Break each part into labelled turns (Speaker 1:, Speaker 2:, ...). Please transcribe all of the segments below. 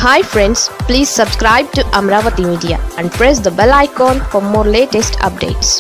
Speaker 1: hi friends please subscribe to Amaravati media and press the bell icon for more latest updates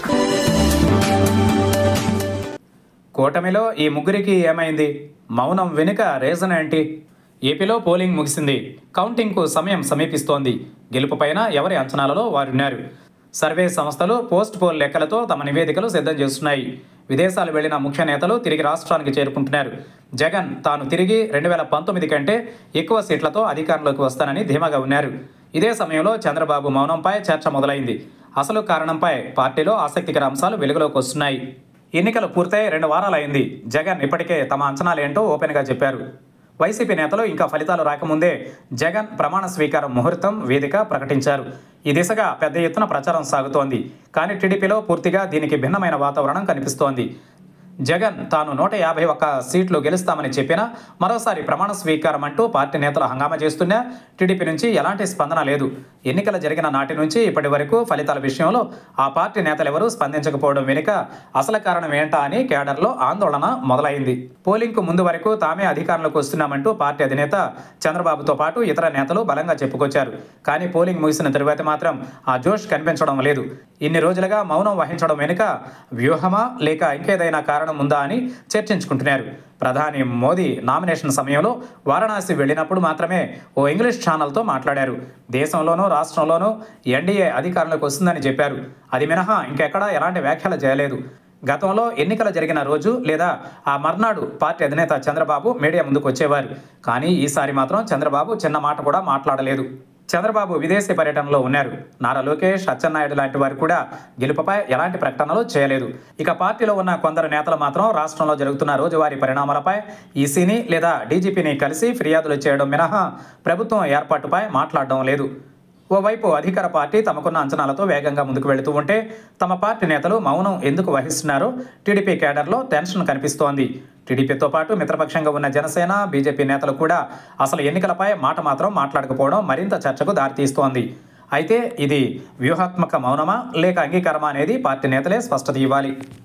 Speaker 2: కూటమిలో ఈ ముగ్గురికి ఏమైంది మౌనం వెనుక రీజన్ ఏంటి ఏపీలో పోలింగ్ ముగిసింది కౌంటింగ్కు సమయం సమీపిస్తోంది గెలుపుపైన ఎవరి అంచనాలలో వారున్నారు సర్వే సంస్థలు పోస్ట్ పోల్ లెక్కలతో తమ నివేదికలు సిద్ధం చేస్తున్నాయి విదేశాలు వెళ్లిన ముఖ్య నేతలు తిరిగి రాష్ట్రానికి చేరుకుంటున్నారు జగన్ తాను తిరిగి రెండు వేల పంతొమ్మిది కంటే ఎక్కువ సీట్లతో అధికారంలోకి వస్తానని ధీమాగా ఉన్నారు ఇదే సమయంలో చంద్రబాబు మౌనంపై చర్చ మొదలైంది అసలు కారణంపై పార్టీలో ఆసక్తికర అంశాలు వెలుగులోకి వస్తున్నాయి ఎన్నికలు పూర్తయి రెండు వారాలైంది జగన్ ఇప్పటికే తమ అంచనాలేంటో ఓపెన్గా చెప్పారు వైసీపీ నేతలు ఇంకా ఫలితాలు రాకముందే జగన్ ప్రమాణ స్వీకారం ముహూర్తం వేదిక ప్రకటించారు ఈ దిశగా పెద్ద ఎత్తున ప్రచారం సాగుతోంది కానీ టీడీపీలో పూర్తిగా దీనికి భిన్నమైన వాతావరణం కనిపిస్తోంది జగన్ తాను నూట యాభై ఒక్క సీట్లు గెలుస్తామని చెప్పినా మరోసారి ప్రమాణ స్వీకారం అంటూ పార్టీ నేతలు హంగామా చేస్తున్నా టీడీపీ నుంచి ఎలాంటి స్పందన లేదు ఎన్నికలు జరిగిన నాటి నుంచి ఇప్పటి వరకు ఫలితాల విషయంలో ఆ పార్టీ నేతలెవరూ స్పందించకపోవడం వెనుక అసలు కారణం ఏంటా అని కేడర్లో ఆందోళన మొదలైంది పోలింగ్కు ముందు వరకు తామే అధికారంలోకి వస్తున్నామంటూ పార్టీ అధినేత చంద్రబాబుతో పాటు ఇతర నేతలు బలంగా చెప్పుకొచ్చారు కానీ పోలింగ్ ముగిసిన తరువాత మాత్రం ఆ జోష్ కనిపించడం లేదు ఇన్ని రోజులుగా మౌనం వహించడం వెనుక వ్యూహమా లేక ఇంకేదైనా కారణం ఉందా అని చర్చించుకుంటున్నారు ప్రధాని మోదీ నామినేషన్ సమయంలో వారణాసి వెళ్ళినప్పుడు మాత్రమే ఓ ఇంగ్లీష్ ఛానల్తో మాట్లాడారు దేశంలోనూ రాష్ట్రంలోనూ ఎన్డీఏ అధికారంలోకి వస్తుందని చెప్పారు అది మినహా ఇంకెక్కడా ఎలాంటి వ్యాఖ్యలు చేయలేదు గతంలో ఎన్నికలు జరిగిన రోజు లేదా ఆ మర్నాడు పార్టీ అధినేత చంద్రబాబు మీడియా ముందుకు వచ్చేవారు కానీ ఈసారి మాత్రం చంద్రబాబు చిన్న మాట కూడా మాట్లాడలేదు చంద్రబాబు విదేశీ పర్యటనలో ఉన్నారు నారా లోకేష్ అచ్చెన్నాయుడు లాంటి వారు కూడా గెలుపుపై ఎలాంటి ప్రకటనలు చేయలేదు ఇక పార్టీలో ఉన్న కొందరు నేతలు మాత్రం రాష్ట్రంలో జరుగుతున్న రోజువారీ పరిణామాలపై ఈసీని లేదా డీజీపీని కలిసి ఫిర్యాదులు చేయడం మినహా ప్రభుత్వం ఏర్పాటుపై మాట్లాడడం లేదు ఓవైపు అధికార పార్టీ తమకున్న అంచనాలతో వేగంగా ముందుకు వెళుతూ ఉంటే తమ పార్టీ నేతలు మౌనం ఎందుకు వహిస్తున్నారో టీడీపీ కేడర్లో టెన్షన్ కనిపిస్తోంది టీడీపీతో పాటు మిత్రపక్షంగా ఉన్న జనసేన బీజేపీ నేతలు కూడా అసలు ఎన్నికలపై మాట మాత్రం మాట్లాడకపోవడం మరింత చర్చకు దారితీస్తోంది అయితే ఇది వ్యూహాత్మక మౌనమా లేక అంగీకారమా అనేది పార్టీ నేతలే స్పష్టత ఇవ్వాలి